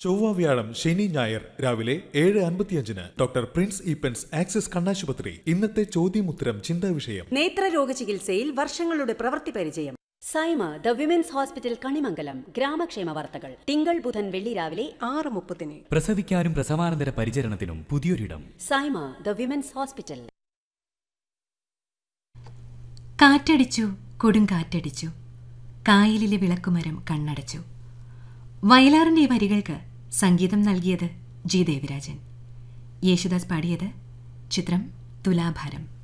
ചൊവ്വ വ്യാഴം ശനി ഞായർ രാവിലെ ഏഴ് അൻപത്തിയഞ്ചിന് ഡോക്ടർ പ്രിൻസ് ഈപ്പൻസ് ആക്സിസ് കണ്ണാശുപത്രി ഇന്നത്തെ ചോദ്യമുത്തരം ചിന്താ വിഷയം നേത്രരോഗ ചികിത്സയിൽ വർഷങ്ങളുടെ പ്രവൃത്തി പരിചയം Saima the women's hospital Kanimangalam ഗ്രാമക്ഷേമ വാർത്തകൾ തിങ്കൾ ബുധൻ വെള്ളി രാവിലെ ആറ് മുപ്പതിന് പ്രസവിക്കാനും പ്രസവാനന്തര പരിചരണത്തിനും പുതിയൊരിടം സൈമ ദ വിമൻസ് ഹോസ്പിറ്റൽ കാറ്റടിച്ചു കൊടുങ്കാറ്റടിച്ചു കായലിലെ വിളക്കുമരം കണ്ണടച്ചു വയലാറിന്റെ ഈ വരികൾക്ക് സംഗീതം നൽകിയത് ജി ദേവരാജൻ യേശുദാസ് പാടിയത് ചിത്രം തുലാഭാരം